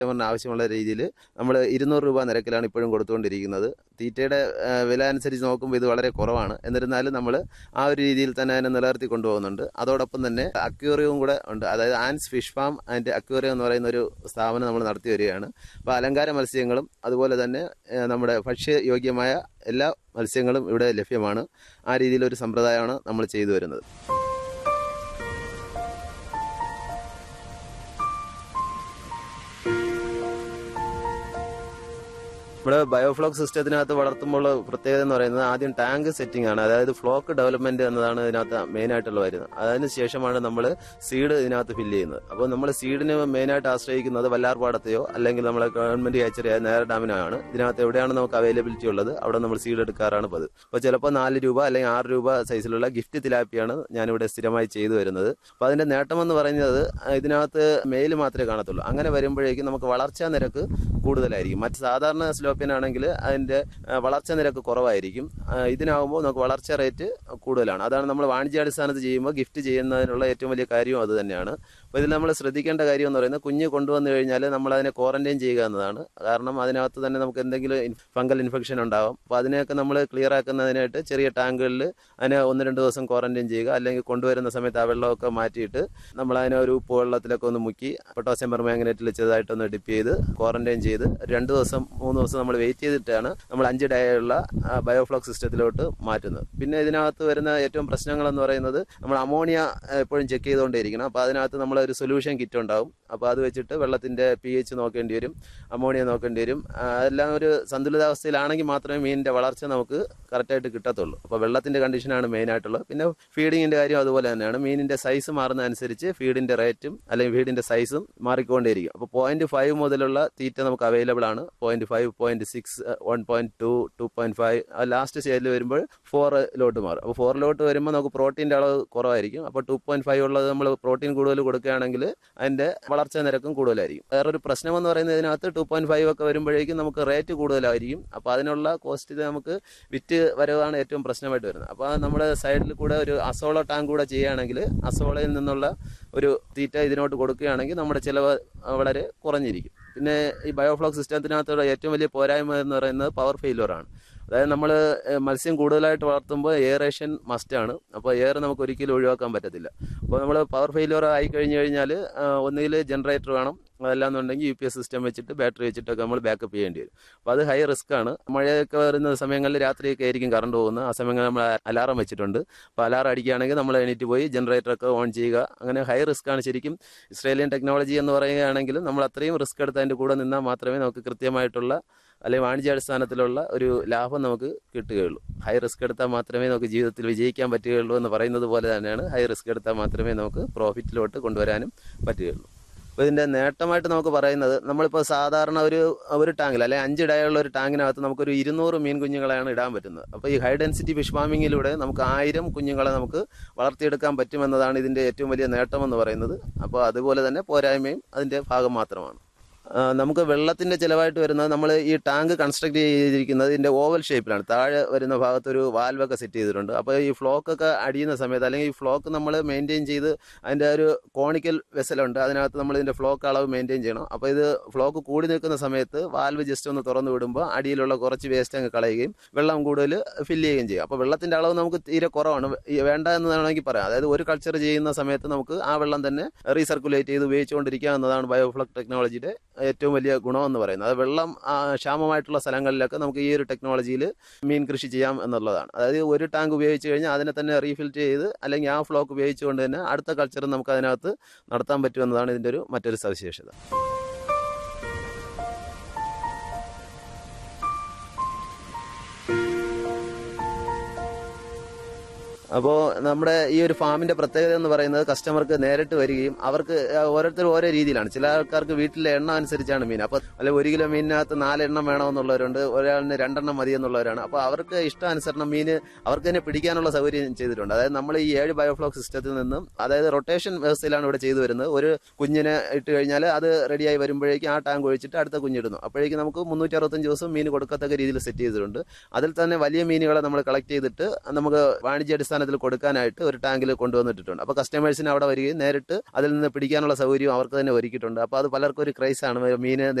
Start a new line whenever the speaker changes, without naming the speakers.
കസ്റ്റമറിന് ആവശ്യമുള്ള രീതിയിൽ നമ്മൾ ഇരുന്നൂറ് രൂപ നിരക്കിലാണ് ഇപ്പോഴും കൊടുത്തുകൊണ്ടിരിക്കുന്നത് തീറ്റയുടെ ആ, വില അനുസരിച്ച് നോക്കുമ്പോൾ ഇത് വളരെ കുറവാണ് എന്നിരുന്നാലും നമ്മൾ ആ ഒരു രീതിയിൽ തന്നെ അതിനെ നിലനിർത്തി കൊണ്ടുപോകുന്നുണ്ട് അതോടൊപ്പം തന്നെ അക്വേറിയവും കൂടെ ഉണ്ട് അതായത് Ann's fish farm and aquarium എന്ന് പറയുന്ന ഒരു സ്ഥാപനം നമ്മൾ നടത്തി വരികയാണ് അപ്പോൾ അലങ്കാര മത്സ്യങ്ങളും അതുപോലെ തന്നെ ആ, നമ്മുടെ ഭക്ഷ്യയോഗ്യമായ എല്ലാ മത്സ്യങ്ങളും ഇവിടെ ലഭ്യമാണ് ആ രീതിയിലൊരു സമ്പ്രദായമാണ് നമ്മൾ ചെയ്തു വരുന്നത് ഇവിടെ ബയോഫ്ലോക്ക് സിസ്റ്റത്തിനകത്ത് വളർത്തുമ്പോൾ പ്രത്യേകത എന്ന് പറയുന്നത് ആദ്യം ടാങ്ക് സെറ്റിംഗ് ആണ് അതായത് ഫ്ലോക്ക് ഡെവലപ്മെന്റ് എന്നതാണ് ഇതിനകത്ത് മെയിൻ ആയിട്ടുള്ള വരുന്നത് അതിന് ശേഷമാണ് നമ്മൾ സീഡ് ഇതിനകത്ത് ഫില്ല് ചെയ്യുന്നത് അപ്പോൾ നമ്മൾ സീഡിന് മെയിനായിട്ട് ആശ്രയിക്കുന്നത് വല്ലാർപാടത്തെയോ അല്ലെങ്കിൽ നമ്മളെ ഗവൺമെന്റ് അയച്ചറിയായ നേരെ ഡാമിനാണ് ഇതിനകത്ത് എവിടെയാണ് നമുക്ക് അവൈലബിലിറ്റി ഉള്ളത് അവിടെ നമ്മൾ സീഡ് എടുക്കാറാണ് പതിവ് അപ്പോൾ ചിലപ്പോൾ നാല് രൂപ അല്ലെങ്കിൽ ആറ് രൂപ സൈസിലുള്ള ഗിഫ്റ്റ് തിലാപ്പിയാണ് ഞാനിവിടെ സ്ഥിരമായി ചെയ്തു വരുന്നത് അപ്പോൾ അതിന്റെ നേട്ടം എന്ന് പറയുന്നത് ഇതിനകത്ത് മെയിൽ മാത്രമേ കാണത്തുള്ളൂ അങ്ങനെ വരുമ്പോഴേക്കും നമുക്ക് വളർച്ചാ നിരക്ക് കൂടുതലായിരിക്കും മറ്റ് സാധാരണ സ്ലോപ്പിനാണെങ്കിൽ അതിന്റെ ആ, വളർച്ചാ നിരക്ക് കുറവായിരിക്കും ആ, ഇതിനാകുമ്പോൾ നമുക്ക് വളർച്ചാ റേറ്റ് കൂടുതലാണ് അതാണ് നമ്മൾ വാണിജ്യാടിസ്ഥാനത്ത് ചെയ്യുമ്പോൾ ഗിഫ്റ്റ് ചെയ്യുന്നതിനുള്ള ഏറ്റവും വലിയ കാര്യവും അത് തന്നെയാണ് അപ്പോൾ ഇതിൽ നമ്മൾ ശ്രദ്ധിക്കേണ്ട കാര്യം എന്ന് പറയുന്നത് കുഞ്ഞ് കൊണ്ടുവന്നു കഴിഞ്ഞാൽ നമ്മൾ അതിനെ ക്വാറന്റൈൻ ചെയ്യുക എന്നതാണ് കാരണം അതിനകത്ത് തന്നെ നമുക്ക് എന്തെങ്കിലും ഫംഗൽ ഇൻഫെക്ഷൻ ഉണ്ടാവും അപ്പോൾ അതിനെയൊക്കെ നമ്മൾ ക്ലിയർ ആക്കുന്നതിനായിട്ട് ചെറിയ ടാങ്കുകളിൽ അതിനെ ഒന്ന് രണ്ട് ദിവസം ക്വാറന്റൈൻ ചെയ്യുക അല്ലെങ്കിൽ കൊണ്ടുവരുന്ന സമയത്ത് ആ വെള്ളമൊക്കെ മാറ്റിയിട്ട് നമ്മൾ അതിനെ ഒരു ഉപ്പ് വെള്ളത്തിലൊക്കെ ഒന്ന് മുക്കി പൊട്ടാസ്യം പെർമാംഗനേറ്റിൽ ചെറുതായിട്ടൊന്ന് ഡിപ്പ് ചെയ്ത് ക്വാറന്റൈൻ ചെയ്ത് രണ്ട് ദിവസം മൂന്ന് ദിവസം നമ്മൾ വെയിറ്റ് ചെയ്തിട്ടാണ് നമ്മൾ അഞ്ച് ഡേയുള്ള ബയോഫ്ലോക് സിസ്റ്റത്തിലോട്ട് മാറ്റുന്നത് പിന്നെ ഇതിനകത്ത് വരുന്ന ഏറ്റവും പ്രശ്നങ്ങൾ എന്ന് പറയുന്നത് നമ്മൾ അമോണിയ എപ്പോഴും ചെക്ക് ചെയ്തുകൊണ്ടേയിരിക്കണം അപ്പോൾ അതിനകത്ത് നമ്മൾ ഒരു സൊല്യൂഷൻ കിറ്റ് ഉണ്ടാവും അപ്പോൾ അത് വെച്ചിട്ട് വെള്ളത്തിന്റെ പി എച്ച് നോക്കേണ്ടി വരും അമോണിയ നോക്കേണ്ടി വരും ആ, അതെല്ലാം ഒരു സന്തുലിതാവസ്ഥയിലാണെങ്കിൽ മാത്രമേ മീനിന്റെ വളർച്ച നമുക്ക് കറക്റ്റായിട്ട് കിട്ടത്തുള്ളൂ അപ്പോൾ വെള്ളത്തിന്റെ കണ്ടീഷനാണ് മെയിൻ ആയിട്ടുള്ളത് പിന്നെ ഫീഡിങ്ങിന്റെ കാര്യം അതുപോലെ തന്നെയാണ് മീനിന്റെ സൈസ് മാറുന്ന അനുസരിച്ച് ഫീഡിന്റെ റേറ്റും അല്ലെങ്കിൽ ഫീഡിന്റെ സൈസും മാറിക്കൊണ്ടേയിരിക്കും അപ്പോൾ പോയിന്റ് ഫൈവ് മുതലുള്ള തീറ്റ നമുക്ക് അവൈലബിൾ ആണ് point five point six one point two two point five last സ്റ്റേജിൽ വരുമ്പോൾ ഫോറിലോട്ട് മാറും അപ്പോൾ ഫോറിലോട്ട് വരുമ്പോൾ നമുക്ക് പ്രോട്ടീൻ്റെ അളവ് കുറവായിരിക്കും അപ്പോൾ ടു പോയിന്റ് ഫൈവ് ഉള്ളത് നമ്മൾ പ്രോട്ടീൻ കൂടുതൽ കൊടുക്കുകയാണെങ്കിൽ അതിന്റെ വളർച്ചാ നിരക്കും കൂടുതലായിരിക്കും വേറൊരു പ്രശ്നം എന്ന് പറയുന്നത് ഇതിനകത്ത് ടു പോയിന്റ് ഫൈവ് ഒക്കെ വരുമ്പോഴേക്കും നമുക്ക് റേറ്റ് കൂടുതലായിരിക്കും അപ്പോൾ അതിനുള്ള കോസ്റ്റിൽ നമുക്ക് വിറ്റ് വരവാണ് ഏറ്റവും പ്രശ്നമായിട്ട് വരുന്നത് അപ്പോൾ നമ്മുടെ സൈഡിൽ കൂടെ ഒരു അസോള ടാങ്ക് കൂടെ ചെയ്യുകയാണെങ്കിൽ അസോളയിൽ നിന്നുള്ള ഒരു തീറ്റ ഇതിനോട്ട് കൊടുക്കുകയാണെങ്കിൽ നമ്മുടെ ചിലവ് വളരെ കുറഞ്ഞിരിക്കും പിന്നെ ഈ ബയോഫ്ലോക് സിസ്റ്റത്തിനകത്തുള്ള ഏറ്റവും വലിയ പോരായ്മ എന്ന് പറയുന്നത് പവർ ഫെയിലുവർ ആണ് അതായത് നമ്മൾ മത്സ്യം കൂടുതലായിട്ട് വളർത്തുമ്പോൾ എയറേഷൻ മസ്റ്റാണ് അപ്പോൾ എയർ നമുക്ക് ഒരിക്കലും ഒഴിവാക്കാൻ പറ്റത്തില്ല അപ്പോൾ നമ്മൾ പവർ ഫെയിലുവർ ആയി കഴിഞ്ഞ് കഴിഞ്ഞാൽ ഒന്നുകിൽ ജനറേറ്റർ വേണം അതല്ലാന്നുണ്ടെങ്കിൽ യു പി എസ് സിസ്റ്റം വെച്ചിട്ട് ബാറ്ററി വെച്ചിട്ടൊക്കെ നമ്മൾ ബാക്കപ്പ് ചെയ്യേണ്ടി വരും അപ്പോൾ അത് ഹൈ റിസ്ക് ആണ് മഴയൊക്കെ വരുന്ന സമയങ്ങളിൽ രാത്രിയൊക്കെ ആയിരിക്കും കറണ്ട് പോകുന്നത് ആ സമയങ്ങളിൽ നമ്മൾ അലാറം വെച്ചിട്ടുണ്ട് അപ്പോൾ അലാറം അടിക്കുകയാണെങ്കിൽ നമ്മൾ എണീറ്റ് പോയി ജനറേറ്ററൊക്കെ ഓൺ ചെയ്യുക അങ്ങനെ ഹൈ റിസ്ക് ആണ് ശരിക്കും ഇസ്രേലിയൻ ടെക്നോളജി എന്ന് പറയുകയാണെങ്കിൽ നമ്മൾ അത്രയും റിസ്ക് എടുത്ത് അതിൻ്റെ കൂടെ നിന്നാൽ മാത്രമേ നമുക്ക് കൃത്യമായിട്ടുള്ള അല്ലെങ്കിൽ വാണിജ്യാടിസ്ഥാനത്തിലുള്ള ഒരു ലാഭം നമുക്ക് കിട്ടുകയുള്ളൂ ഹൈ റിസ്ക് എടുത്താൽ മാത്രമേ നമുക്ക് ജീവിതത്തിൽ വിജയിക്കാൻ പറ്റുകയുള്ളൂ എന്ന് പറയുന്നത് പോലെ തന്നെയാണ് ഹൈ റിസ്ക് എടുത്താൽ മാത്രമേ നമുക്ക് പ്രോഫിറ്റിലോട്ട് കൊണ്ടുവരാനും പറ്റുകയുള്ളൂ അപ്പോൾ ഇതിൻ്റെ നേട്ടമായിട്ട് നമുക്ക് പറയുന്നത് നമ്മളിപ്പോൾ സാധാരണ ഒരു ഒരു ടാങ്കിൽ അല്ലെങ്കിൽ അഞ്ച് ഡയുള്ള ഒരു ടാങ്കിനകത്ത് നമുക്കൊരു ഇരുന്നൂറ് മീൻ കുഞ്ഞുങ്ങളെയാണ് ഇടാൻ പറ്റുന്നത് അപ്പോൾ ഈ ഹൈ ഡെൻസിറ്റി ഫിഷ് ഫാമിങ്ങിലൂടെ നമുക്ക് ആയിരം കുഞ്ഞുങ്ങളെ നമുക്ക് വളർത്തിയെടുക്കാൻ പറ്റുമെന്നതാണ് ഇതിൻ്റെ ഏറ്റവും വലിയ നേട്ടമെന്ന് പറയുന്നത് അപ്പോൾ അതുപോലെ തന്നെ പോരായ്മയും അതിൻ്റെ ഭാഗം മാത്രമാണ് ആ, നമുക്ക് വെള്ളത്തിന്റെ ചിലവായിട്ട് വരുന്നത് നമ്മൾ ഈ ടാങ്ക് കൺസ്ട്രക്ട് ചെയ്തിരിക്കുന്നത് ഇതിന്റെ ഓവൽ ഷേപ്പിലാണ് താഴെ വരുന്ന ഭാഗത്ത് ഒരു വാൽവൊക്കെ സെറ്റ് ചെയ്തിട്ടുണ്ട് അപ്പോൾ ഈ ഫ്ലോക്ക് ഒക്കെ അടിയുന്ന സമയത്ത് അല്ലെങ്കിൽ ഈ ഫ്ലോക്ക് നമ്മൾ മെയിൻറ്റെയിൻ ചെയ്ത് അതിന്റെ ഒരു കോണിക്കൽ വെസലുണ്ട് അതിനകത്ത് നമ്മൾ ഇതിന്റെ ഫ്ലോക്ക് അളവ് മെയിൻറ്റെയിൻ ചെയ്യണം അപ്പോൾ ഇത് ഫ്ലോക്ക് കൂടി നിൽക്കുന്ന സമയത്ത് വാൽവ് ജസ്റ്റ് ഒന്ന് തുറന്നു വിടുമ്പോൾ അടിയിലുള്ള കുറച്ച് വേസ്റ്റ് അങ്ങ് കളയുകയും വെള്ളം കൂടുതൽ ഫില്ല് ചെയ്യുകയും ചെയ്യും അപ്പോൾ വെള്ളത്തിന്റെ അളവ് നമുക്ക് തീരെ കുറവാണ് ഈ വേണ്ട എന്ന് വേണമെങ്കിൽ പറയാം അതായത് ഒരു കൾച്ചർ ചെയ്യുന്ന സമയത്ത് നമുക്ക് ആ വെള്ളം തന്നെ റീസർക്കുലേറ്റ് ചെയ്ത് ഉപയോഗിച്ചുകൊണ്ടിരിക്കുക എന്നതാണ് ബയോഫ്ലക് ടെക്നോളജിയുടെ ഏറ്റവും വലിയ ഗുണമെന്ന് പറയുന്നത് അത് വെള്ളം ആ, ക്ഷാമമായിട്ടുള്ള സ്ഥലങ്ങളിലൊക്കെ നമുക്ക് ഈ ഒരു ടെക്നോളജിയിൽ മീൻ കൃഷി ചെയ്യാം എന്നുള്ളതാണ് അതായത് ഒരു ടാങ്ക് ഉപയോഗിച്ച് കഴിഞ്ഞാൽ അതിനെ തന്നെ റീഫിൽറ്റ് ചെയ്ത് അല്ലെങ്കിൽ ആ ഫ്ലോക്ക് ഉപയോഗിച്ചുകൊണ്ട് തന്നെ അടുത്ത കൾച്ചർ നമുക്ക് അതിനകത്ത് നടത്താൻ പറ്റുമെന്നതാണ് ഇതിൻ്റെ ഒരു മറ്റൊരു സവിശേഷത അപ്പോൾ നമ്മുടെ ഈ ഒരു ഫാമിന്റെ പ്രത്യേകത എന്ന് പറയുന്നത് കസ്റ്റമർക്ക് നേരിട്ട് വരികയും അവർക്ക് ഓരോരുത്തർ ഓരോ രീതിയിലാണ് ചില ആൾക്കാർക്ക് വീട്ടിലെ എണ്ണം അനുസരിച്ചാണ് മീൻ അപ്പോൾ അല്ലെ ഒരു കിലോ മീനിനകത്ത് നാലെണ്ണം വേണമെന്നുള്ളവരുണ്ട് ഒരാളിന് രണ്ടെണ്ണം മതി എന്നുള്ളവരാണ് അപ്പോൾ അവർക്ക് ഇഷ്ടാനുസരണം മീൻ അവർക്ക് തന്നെ പിടിക്കാനുള്ള സൗകര്യം ചെയ്തിട്ടുണ്ട് അതായത് നമ്മൾ ഈ ഏഴ് ബയോഫ്ലോക് സിസ്റ്റത്തിൽ നിന്നും അതായത് റൊട്ടേഷൻ വ്യവസ്ഥയിലാണ് ഇവിടെ ചെയ്തു വരുന്നത് ഒരു കുഞ്ഞിനെ ഇട്ട് കഴിഞ്ഞാൽ അത് റെഡിയായി വരുമ്പോഴേക്കും ആ ടാങ്ക് ഒഴിച്ചിട്ട് അടുത്ത കുഞ്ഞിടുന്നു അപ്പോഴേക്കും നമുക്ക് മുന്നൂറ്റി അറുപത്തഞ്ച് ദിവസം മീൻ കൊടുക്കത്തക്ക രീതിയിൽ സെറ്റ് ചെയ്തിട്ടുണ്ട് അതിൽ തന്നെ വലിയ മീനുകളെ നമ്മൾ കളക്ട് ചെയ്തിട്ട് നമുക്ക് വാണിജ്യാടിസ്ഥാന അടിസ്ഥാനത്തിൽ കൊടുക്കാനായിട്ട് ഒരു ടാങ്കിൽ കൊണ്ടുവന്നിട്ടുണ്ട് അപ്പോൾ കസ്റ്റമേഴ്സിന് അവിടെ വരികയും നേരിട്ട് അതിൽ നിന്ന് പിടിക്കാനുള്ള സൗകര്യം അവർക്ക് തന്നെ ഒരുക്കിയിട്ടുണ്ട് അപ്പോൾ അത് പലർക്കും ഒരു ക്രൈസാണ് മീന്